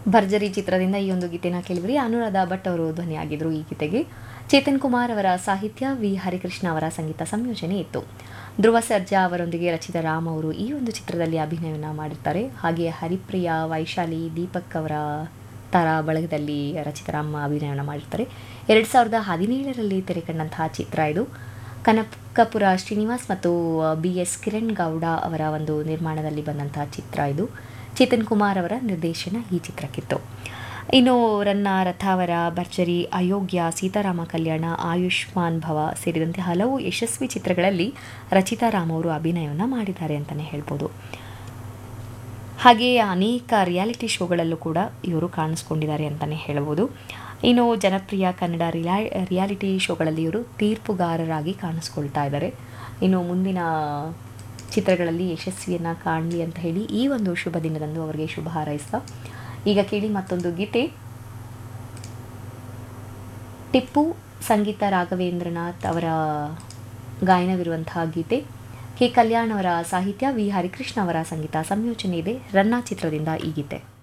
ಭರ್ಜರಿ ಚಿತ್ರದಿಂದ ಈ ಒಂದು ಗೀತೆನ ಕೇಳಿದ್ರಿ ಅನುರಾಧ ಭಟ್ ಅವರು ಧ್ವನಿಯಾಗಿದ್ದರು ಈ ಗೀತೆಗೆ ಚೇತನ್ ಕುಮಾರ್ ಅವರ ಸಾಹಿತ್ಯ ವಿ ಹರಿಕೃಷ್ಣ ಅವರ ಸಂಗೀತ ಸಂಯೋಜನೆ ಇತ್ತು ಧ್ರುವ ಸರ್ಜಾ ಅವರೊಂದಿಗೆ ರಚಿತಾ ರಾಮ್ ಅವರು ಈ ಒಂದು ಚಿತ್ರದಲ್ಲಿ ಅಭಿನಯವನ್ನು ಮಾಡಿರ್ತಾರೆ ಹಾಗೆ ಹರಿಪ್ರಿಯಾ ವೈಶಾಲಿ ದೀಪಕ್ ಅವರ ತಾರಾ ಬಳಗದಲ್ಲಿ ರಚಿತಾರಾಮ್ ಅಭಿನಯವನ್ನು ಮಾಡಿರ್ತಾರೆ ಎರಡು ಸಾವಿರದ ಹದಿನೇಳರಲ್ಲಿ ತೆರೆ ಕಂಡಂತಹ ಚಿತ್ರ ಇದು ಕನಕಪುರ ಶ್ರೀನಿವಾಸ್ ಮತ್ತು ಬಿ ಎಸ್ ಕಿರಣ್ ಗೌಡ ಅವರ ಒಂದು ನಿರ್ಮಾಣದಲ್ಲಿ ಬಂದಂತಹ ಚಿತ್ರ ಇದು ಚೇತನ್ ಕುಮಾರ್ ಅವರ ನಿರ್ದೇಶನ ಈ ಚಿತ್ರಕ್ಕಿತ್ತು ಇನ್ನು ರನ್ನ ರಥಾವರ ಭರ್ಜರಿ ಅಯೋಗ್ಯ ಸೀತಾರಾಮ ಕಲ್ಯಾಣ ಆಯುಷ್ಮಾನ್ ಭವ ಸೇರಿದಂತೆ ಹಲವು ಯಶಸ್ವಿ ಚಿತ್ರಗಳಲ್ಲಿ ರಚಿತಾ ರಾಮ್ ಅವರು ಅಭಿನಯವನ್ನು ಮಾಡಿದ್ದಾರೆ ಅಂತಲೇ ಹೇಳ್ಬೋದು ಹಾಗೆಯೇ ಅನೇಕ ರಿಯಾಲಿಟಿ ಶೋಗಳಲ್ಲೂ ಕೂಡ ಇವರು ಕಾಣಿಸ್ಕೊಂಡಿದ್ದಾರೆ ಅಂತಲೇ ಹೇಳ್ಬೋದು ಇನ್ನು ಜನಪ್ರಿಯ ಕನ್ನಡ ರಿಯಾ ರಿಯಾಲಿಟಿ ಶೋಗಳಲ್ಲಿ ಇವರು ತೀರ್ಪುಗಾರರಾಗಿ ಕಾಣಿಸ್ಕೊಳ್ತಾ ಇದ್ದಾರೆ ಇನ್ನು ಮುಂದಿನ ಚಿತ್ರಗಳಲ್ಲಿ ಯಶಸ್ವಿಯನ್ನು ಕಾಣಲಿ ಅಂತ ಹೇಳಿ ಈ ಒಂದು ಶುಭ ದಿನದಂದು ಅವರಿಗೆ ಶುಭ ಹಾರೈಸ್ತಾ ಈಗ ಕೇಳಿ ಮತ್ತೊಂದು ಗೀತೆ ಟಿಪ್ಪು ಸಂಗೀತ ರಾಘವೇಂದ್ರನಾಥ್ ಅವರ ಗಾಯನವಿರುವಂತಹ ಗೀತೆ ಕೆ ಕಲ್ಯಾಣ್ ಅವರ ಸಾಹಿತ್ಯ ವಿ ಹರಿಕೃಷ್ಣ ಅವರ ಸಂಗೀತ ಸಂಯೋಜನೆ ಇದೆ ರನ್ನ ಚಿತ್ರದಿಂದ ಈ ಗೀತೆ